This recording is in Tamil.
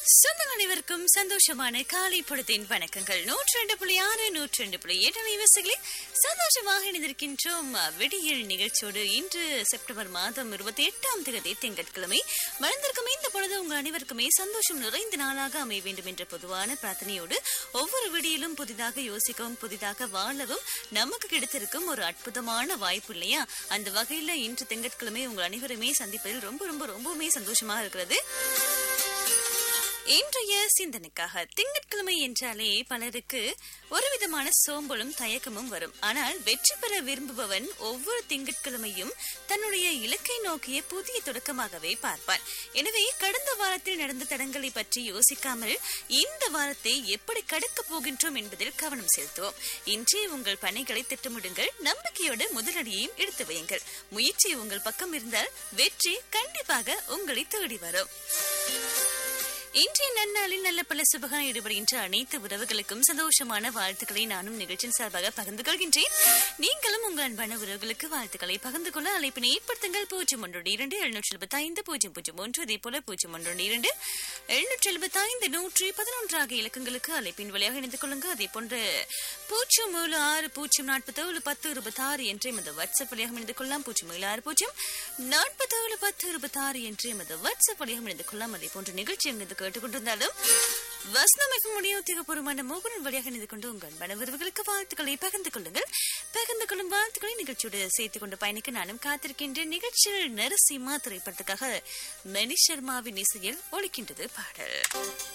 சொந்தங்கள் அனைவருக்கும் சந்தோஷமான காலை பொழுதின் வணக்கங்கள் நூற்றி ரெண்டு புள்ளி ஆறு நூற்றி ரெண்டு புள்ளி எட்டு அலைவரிசைகளில் சந்தோஷமாக இணைந்திருக்கின்றோம் விடியல் நிகழ்ச்சியோடு இன்று செப்டம்பர் மாதம் இருபத்தி எட்டாம் தேதி திங்கட்கிழமை மறந்திருக்கும் இந்த பொழுது உங்கள் அனைவருக்குமே சந்தோஷம் நிறைந்த நாளாக அமைய வேண்டும் என்ற பொதுவான பிரார்த்தனையோடு ஒவ்வொரு விடியிலும் புதிதாக யோசிக்கவும் புதிதாக வாழவும் நமக்கு கிடைத்திருக்கும் ஒரு அற்புதமான வாய்ப்பு இல்லையா அந்த வகையில இன்று திங்கட்கிழமை உங்கள் அனைவருமே சந்திப்பதில் ரொம்ப ரொம்ப ரொம்பவுமே சந்தோஷமாக இருக்கிறது இன்றைய சிந்தனைக்காக திங்கட்கிழமை என்றாலே பலருக்கு ஒரு விதமான சோம்பலும் தயக்கமும் வரும் ஆனால் வெற்றி பெற விரும்புபவன் ஒவ்வொரு திங்கட்கிழமையும் தன்னுடைய இலக்கை நோக்கிய புதிய தொடக்கமாகவே பார்ப்பான் எனவே கடந்த வாரத்தில் நடந்த தடங்களை பற்றி யோசிக்காமல் இந்த வாரத்தை எப்படி கடக்கப் போகின்றோம் என்பதில் கவனம் செலுத்துவோம் இன்றே உங்கள் பணிகளை திட்டமிடுங்கள் நம்பிக்கையோடு முதலடியையும் எடுத்து வையுங்கள் முயற்சி உங்கள் பக்கம் இருந்தால் வெற்றி கண்டிப்பாக உங்களை தேடி வரும் இன்றைய நன்னாளில் நல்ல பல சுபகான ஈடுபடுகின்ற அனைத்து உறவுகளுக்கும் சந்தோஷமான வாழ்த்துக்களை நானும் நிகழ்ச்சியின் சார்பாக பகிர்ந்து கொள்கின்றேன் நீங்களும் உங்கள் அன்பான உறவுகளுக்கு வாழ்த்துக்களை பகிர்ந்து கொள்ள அழைப்பினை ஏற்படுத்துங்கள் பூஜ்ஜியம் ஒன்று இரண்டு எழுநூற்றி எழுபத்தி ஐந்து பூஜ்ஜியம் பூஜ்ஜியம் ஒன்று அதே போல பூஜ்ஜியம் ஒன்று இரண்டு எழுநூற்றி எழுபத்தி ஐந்து நூற்றி பதினொன்று ஆகிய இலக்கங்களுக்கு அழைப்பின் வழியாக இணைந்து கொள்ளுங்க அதே போன்று பூஜ்ஜியம் ஏழு ஆறு பூஜ்ஜியம் நாற்பத்தேழு பத்து இருபத்தி ஆறு என்று எமது வாட்ஸ்அப் வழியாக இணைந்து கொள்ளலாம் பூஜ்ஜியம் ஏழு ஆறு பூஜ்ஜியம் நாற்பத்தேழு பத்து இருபத்தி ஆறு என்று எமது வாட்ஸ்அப் வழியாக இணைந்து கொள்ளலாம் அதே போன்ற நிகழ்ச்சி எங்கு கேட்டுக்கொண்டிருந்தாலும் வசனமைப்பு முடியும் உத்தியோகபூர்வமான மோகனின் வழியாக இணைந்து கொண்டு உங்கள் மனவிருவுகளுக்கு வாழ்த்துக்களை பகிர்ந்து கொள்ளுங்கள் பகிர்ந்து கொள்ளும் வாழ்த்துக்களை நிகழ்ச்சியோடு சேர்த்துக் கொண்டு பயணிக்க நானும் காத்திருக்கின்றேன் நிகழ்ச்சியில் நரசிம்மா திரைப்படத்துக்காக மணி சர்மாவின் இசையில் ஒழிக்கின்றது பாடல்